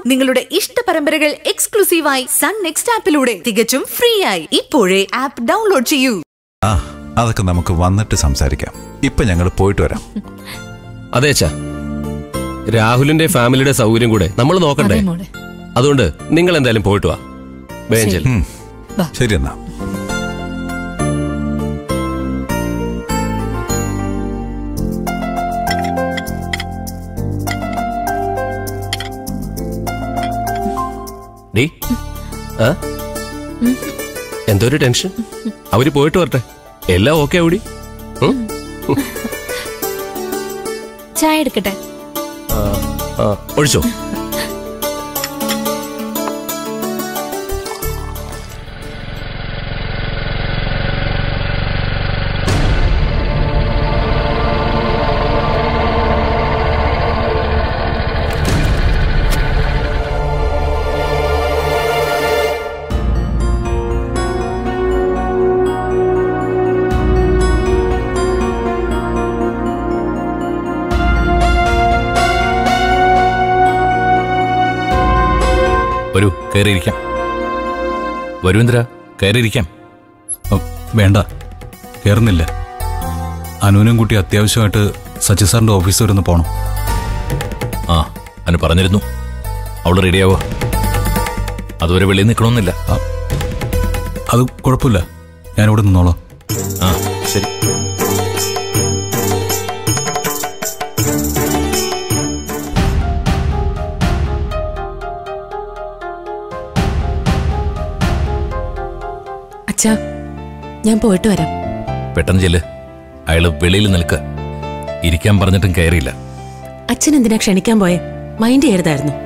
നിങ്ങളുടെ ഇഷ്ട പരമ്പരകൾ എക്സ്ക്ലൂസീവായി സൺ നെക്സ്റ്റ് ആപ്പിലൂടെ തികച്ചും ഫ്രീ ആയി ഇപ്പോഴേ ആപ്പ് ഡൗൺലോഡ് ചെയ്യൂ ആ അതൊക്കെ നമുക്ക് വന്നിട്ട് സംസാരിക്കാം ഇപ്പൊ ഞങ്ങൾ പോയിട്ട് വരാം അതെ അച്ഛാ രാഹുലിന്റെ ഫാമിലിയുടെ സൗകര്യം കൂടെ നമ്മൾ നോക്കണ്ടേ അതുകൊണ്ട് നിങ്ങൾ എന്തായാലും പോയിട്ട് വാ വേഞ്ചൽ ഉം. ശരി എന്നാ ഡീ ആ എന്തോ ഒരു ടെൻഷൻ അവര് പോയിട്ട് വരട്ടെ എല്ലാം ഓക്കെ അവിടെ ചായ എടുക്കട്ടെ ഒഴിച്ചോ വരൂ കയറിയിരിക്കാം വരൂ ഇന്ദ്ര കയറിയിരിക്കാം ഓ, വേണ്ട കയറുന്നില്ല അനുവിനും കുട്ടി അത്യാവശ്യമായിട്ട് സച്ചി സാറിന്റെ ഓഫീസ് വരെ ഒന്ന് പോണം ആ അനു പറഞ്ഞിരുന്നു അവള് റെഡിയാവോ അതുവരെ വെളിയിൽ നിൽക്കണമെന്നില്ല അത് കുഴപ്പമില്ല ഞാനിവിടെ നിന്നോളാം ആ ശരി അച്ഛാ ഞാൻ പോയിട്ട് വരാം പെട്ടെന്ന് ചെല്ല് അയാള് വെളിയിൽ നിൽക്ക് ഇരിക്കാൻ പറഞ്ഞിട്ടും കയറിയില്ല അച്ഛൻ എന്തിനാ ക്ഷണിക്കാൻ പോയെ മൈൻഡ് ചെയ്യരുതായിരുന്നു